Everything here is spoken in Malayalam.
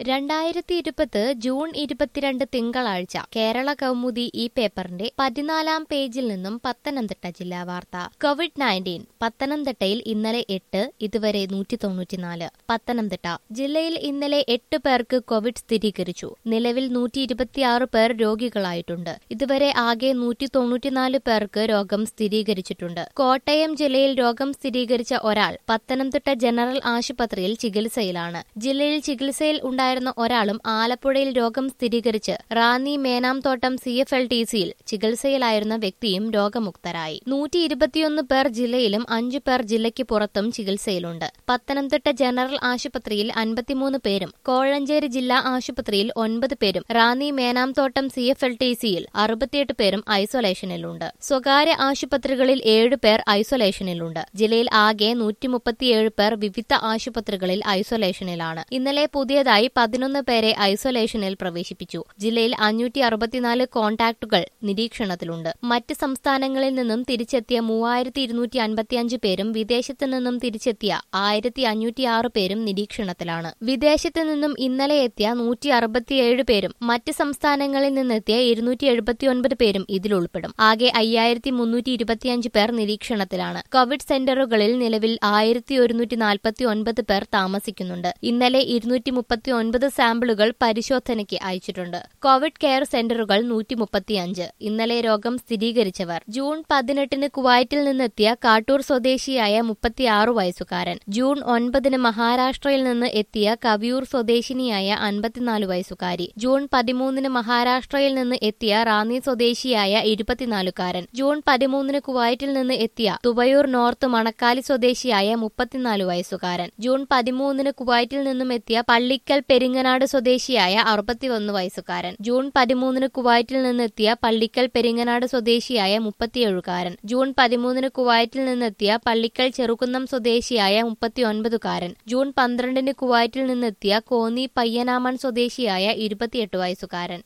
രണ്ടായിരത്തി ഇരുപത് ജൂൺ ഇരുപത്തിരണ്ട് തിങ്കളാഴ്ച കേരള കൗമുദി ഈ പേപ്പറിന്റെ പതിനാലാം പേജിൽ നിന്നും പത്തനംതിട്ട ജില്ലാ വാർത്ത കോവിഡ് നയൻറ്റീൻ പത്തനംതിട്ടയിൽ ഇന്നലെ എട്ട് ഇതുവരെ നൂറ്റി തൊണ്ണൂറ്റിനാല് പത്തനംതിട്ട ജില്ലയിൽ ഇന്നലെ എട്ട് പേർക്ക് കോവിഡ് സ്ഥിരീകരിച്ചു നിലവിൽ നൂറ്റി ഇരുപത്തിയാറ് പേർ രോഗികളായിട്ടുണ്ട് ഇതുവരെ ആകെ നൂറ്റി തൊണ്ണൂറ്റിനാല് പേർക്ക് രോഗം സ്ഥിരീകരിച്ചിട്ടുണ്ട് കോട്ടയം ജില്ലയിൽ രോഗം സ്ഥിരീകരിച്ച ഒരാൾ പത്തനംതിട്ട ജനറൽ ആശുപത്രിയിൽ ചികിത്സയിലാണ് ജില്ലയിൽ ചികിത്സയിൽ ഉണ്ടായിരുന്ന ഒരാളും ആലപ്പുഴയിൽ രോഗം സ്ഥിരീകരിച്ച് Ranni Menamthottam C F L T സിയിൽ ചികിത്സയിലായിരുന്ന വ്യക്തിയും രോഗമുക്തരായി നൂറ്റി ഇരുപത്തിയൊന്ന് പേർ ജില്ലയിലും അഞ്ചു പേർ ജില്ലയ്ക്ക് പുറത്തും ചികിത്സയിലുണ്ട് പത്തനംതിട്ട ജനറൽ ആശുപത്രിയിൽ അൻപത്തിമൂന്ന് പേരും കോഴഞ്ചേരി ജില്ലാ ആശുപത്രിയിൽ ഒൻപത് പേരും Ranni Menamthottam C F L T സിയിൽ അറുപത്തിയെട്ട് പേരും ഐസൊലേഷനിലുണ്ട് സ്വകാര്യ ആശുപത്രികളിൽ ഏഴ് പേർ ഐസൊലേഷനിലുണ്ട് ജില്ലയിൽ ആകെ നൂറ്റി മുപ്പത്തിയേഴ് പേർ വിവിധ ആശുപത്രികളിൽ ഐസൊലേഷനിലാണ് ഇന്നലെ പുതിയതായി പതിനൊന്ന് പേരെ ഐസൊലേഷനിൽ പ്രവേശിപ്പിച്ചു ജില്ലയിൽ അഞ്ഞൂറ്റി അറുപത്തിനാല് കോൺടാക്ടുകൾ നിരീക്ഷണത്തിലുണ്ട് മറ്റ് സംസ്ഥാനങ്ങളിൽ നിന്നും തിരിച്ചെത്തിയ മൂവായിരത്തി ഇരുന്നൂറ്റി അൻപത്തിയഞ്ച് പേരും വിദേശത്ത് നിന്നും തിരിച്ചെത്തിയ ആയിരത്തി അഞ്ഞൂറ്റിയാറ് പേരും നിരീക്ഷണത്തിലാണ് വിദേശത്ത് നിന്നും ഇന്നലെ എത്തിയ നൂറ്റി അറുപത്തിയേഴ് പേരും മറ്റ് സംസ്ഥാനങ്ങളിൽ നിന്നെത്തിയ ഇരുന്നൂറ്റി എഴുപത്തിയൊൻപത് പേരും ഇതിൽ ഉൾപ്പെടും ആകെ അയ്യായിരത്തി മുന്നൂറ്റി ഇരുപത്തിയഞ്ച് പേർ നിരീക്ഷണത്തിലാണ് കോവിഡ് സെന്ററുകളിൽ നിലവിൽ ആയിരത്തി ഒരുന്നൂറ്റി നാൽപ്പത്തി ഒൻപത് പേർ താമസിക്കുന്നുണ്ട് ഇന്നലെ ഇരുന്നൂറ്റി മുപ്പത്തി ഒൻപത് സാമ്പിളുകൾ പരിശോധനയ്ക്ക് അയച്ചിട്ടുണ്ട് കോവിഡ് കെയർ സെന്ററുകൾ നൂറ്റി മുപ്പത്തിയഞ്ച് ഇന്നലെ രോഗം സ്ഥിരീകരിച്ചവർ ജൂൺ പതിനെട്ടിന് കുവൈറ്റിൽ നിന്നെത്തിയ കാട്ടൂർ സ്വദേശിയായ മുപ്പത്തിയാറ് വയസ്സുകാരൻ ജൂൺ ഒൻപതിന് മഹാരാഷ്ട്രയിൽ നിന്ന് എത്തിയ കവിയൂർ സ്വദേശിനിയായ അൻപത്തിനാല് വയസ്സുകാരി ജൂൺ പതിമൂന്നിന് മഹാരാഷ്ട്രയിൽ നിന്ന് എത്തിയ റാന്നി സ്വദേശിയായ ഇരുപത്തിനാലുകാരൻ ജൂൺ പതിമൂന്നിന് കുവൈറ്റിൽ നിന്ന് എത്തിയ തുവയൂർ നോർത്ത് മണക്കാലി സ്വദേശിയായ മുപ്പത്തിനാല് വയസ്സുകാരൻ ജൂൺ പതിമൂന്നിന് കുവൈറ്റിൽ നിന്നും എത്തിയ പള്ളിക്കൽ പെരിങ്ങനാട് സ്വദേശിയായ അറുപത്തിയൊന്ന് വയസ്സുകാരൻ ജൂൺ പതിമൂന്നിന് കുവൈറ്റിൽ നിന്നെത്തിയ പള്ളിക്കൽ പെരിങ്ങനാട് സ്വദേശിയായ മുപ്പത്തിയേഴുകാരൻ ജൂൺ പതിമൂന്നിന് കുവൈറ്റിൽ നിന്നെത്തിയ പള്ളിക്കൽ ചെറുക്കുന്നം സ്വദേശിയായ മുപ്പത്തിയൊൻപതുകാരൻ ജൂൺ പന്ത്രണ്ടിന് കുവൈറ്റിൽ നിന്നെത്തിയ കോന്നി പയ്യനാമൺ സ്വദേശിയായ ഇരുപത്തിയെട്ട് വയസ്സുകാരൻ